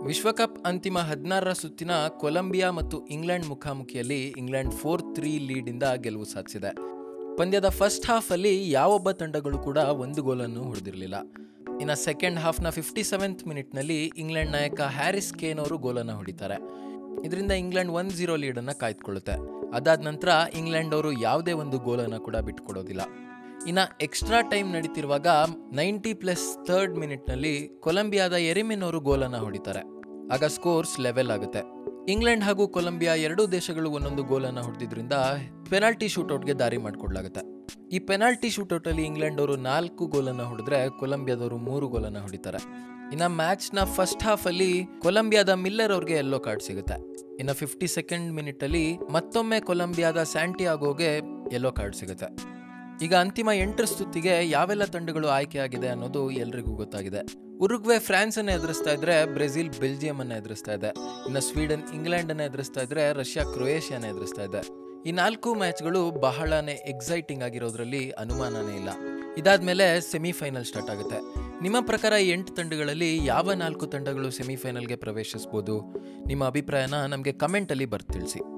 ವಿಶ್ವಕಪ್ ಅಂತಿಮ ಹದಿನಾರರ ಸುತ್ತಿನ ಕೊಲಂಬಿಯಾ ಮತ್ತು ಇಂಗ್ಲೆಂಡ್ ಮುಖಾಮುಖಿಯಲ್ಲಿ ಇಂಗ್ಲೆಂಡ್ ಫೋರ್ ತ್ರೀ ಲೀಡಿಂದ ಗೆಲುವು ಸಾಧಿಸಿದೆ ಪಂದ್ಯದ ಫಸ್ಟ್ ಹಾಫಲ್ಲಿ ಯಾವೊಬ್ಬ ತಂಡಗಳು ಕೂಡ ಒಂದು ಗೋಲನ್ನು ಹೊಡೆದಿರಲಿಲ್ಲ ಇನ್ನು ಸೆಕೆಂಡ್ ಹಾಫ್ನ ಫಿಫ್ಟಿ ಸೆವೆಂತ್ ಮಿನಿಟ್ನಲ್ಲಿ ಇಂಗ್ಲೆಂಡ್ ನಾಯಕ ಹ್ಯಾರಿಸ್ ಕೇನ್ ಅವರು ಗೋಲನ್ನು ಹೊಡಿತಾರೆ ಇದರಿಂದ ಇಂಗ್ಲೆಂಡ್ ಒನ್ ಜೀರೋ ಲೀಡನ್ನು ಕಾಯ್ದುಕೊಳ್ಳುತ್ತೆ ಅದಾದ ನಂತರ ಇಂಗ್ಲೆಂಡ್ ಅವರು ಯಾವುದೇ ಒಂದು ಗೋಲನ್ನು ಕೂಡ ಬಿಟ್ಕೊಡೋದಿಲ್ಲ ಇನ್ನು ಎಕ್ಸ್ಟ್ರಾ ಟೈಮ್ ನಡೀತಿರುವಾಗ ನೈಂಟಿ ಪ್ಲಸ್ ಥರ್ಡ್ ಮಿನಿಟ್ನಲ್ಲಿ ಕೊಲಂಬಿಯಾದ ಎರಿಮಿನ್ ಅವರು ಗೋಲನ್ನು ಹೊಡಿತಾರೆ ಆಗ ಸ್ಕೋರ್ಸ್ ಲೆವೆಲ್ ಆಗುತ್ತೆ ಇಂಗ್ಲೆಂಡ್ ಹಾಗೂ ಕೊಲಂಬಿಯಾ ಎರಡೂ ದೇಶಗಳು ಒಂದೊಂದು ಗೋಲನ್ನು ಹೊಡೆದಿದ್ರಿಂದ ಪೆನಾಲ್ಟಿ ಶೂಟೌಟ್ಗೆ ದಾರಿ ಮಾಡಿಕೊಡ್ಲಾಗುತ್ತೆ ಈ ಪೆನಾಲ್ಟಿ ಶೂಟೌಟಲ್ಲಿ ಇಂಗ್ಲೆಂಡ್ ಅವರು ನಾಲ್ಕು ಗೋಲನ್ನು ಹೊಡೆದ್ರೆ ಕೊಲಂಬಿಯಾದವರು ಮೂರು ಗೋಲನ್ನು ಹೊಡಿತಾರೆ ಇನ್ನು ಮ್ಯಾಚ್ನ ಫಸ್ಟ್ ಹಾಫಲ್ಲಿ ಕೊಲಂಬಿಯಾದ ಮಿಲ್ಲರ್ ಅವ್ರಿಗೆ ಎಲ್ಲೋ ಕಾರ್ಡ್ ಸಿಗುತ್ತೆ ಇನ್ನು ಫಿಫ್ಟಿ ಸೆಕೆಂಡ್ ಮಿನಿಟಲ್ಲಿ ಮತ್ತೊಮ್ಮೆ ಕೊಲಂಬಿಯಾದ ಸ್ಯಾಂಟಿಯಾಗೋಗೆ ಎಲ್ಲೋ ಕಾರ್ಡ್ ಸಿಗುತ್ತೆ ಈಗ ಅಂತಿಮ ಎಂಟರ ಸುತ್ತಿಗೆ ಯಾವೆಲ್ಲ ತಂಡಗಳು ಆಯ್ಕೆಯಾಗಿದೆ ಅನ್ನೋದು ಎಲ್ರಿಗೂ ಗೊತ್ತಾಗಿದೆ ಉರುಗ್ವೆ ಫ್ರಾನ್ಸ್ ಅನ್ನ ಎದುರಿಸ್ತಾ ಇದ್ರೆ ಬ್ರೆಜಿಲ್ ಬೆಲ್ಜಿಯಂ ಅನ್ನ ಎದುರಿಸ್ತಾ ಇದೆ ಇನ್ನು ಸ್ವೀಡನ್ ಇಂಗ್ಲೆಂಡ್ ಅನ್ನ ಎದುರಿಸ್ತಾ ಇದ್ರೆ ರಷ್ಯಾ ಕ್ರೊಯೇಷಿಯಾನ ಎದುರಿಸ್ತಾ ಇದೆ ಈ ನಾಲ್ಕು ಮ್ಯಾಚ್ಗಳು ಬಹಳನೇ ಎಕ್ಸೈಟಿಂಗ್ ಆಗಿರೋದ್ರಲ್ಲಿ ಅನುಮಾನನೇ ಇಲ್ಲ ಇದಾದ್ಮೇಲೆ ಸೆಮಿಫೈನಲ್ ಸ್ಟಾರ್ಟ್ ಆಗುತ್ತೆ ನಿಮ್ಮ ಪ್ರಕಾರ ಈ ಎಂಟು ತಂಡಗಳಲ್ಲಿ ಯಾವ ನಾಲ್ಕು ತಂಡಗಳು ಸೆಮಿಫೈನಲ್ಗೆ ಪ್ರವೇಶಿಸ್ಬೋದು ನಿಮ್ಮ ಅಭಿಪ್ರಾಯನ ನಮಗೆ ಕಮೆಂಟಲ್ಲಿ ಬರ್ದು ತಿಳಿಸಿ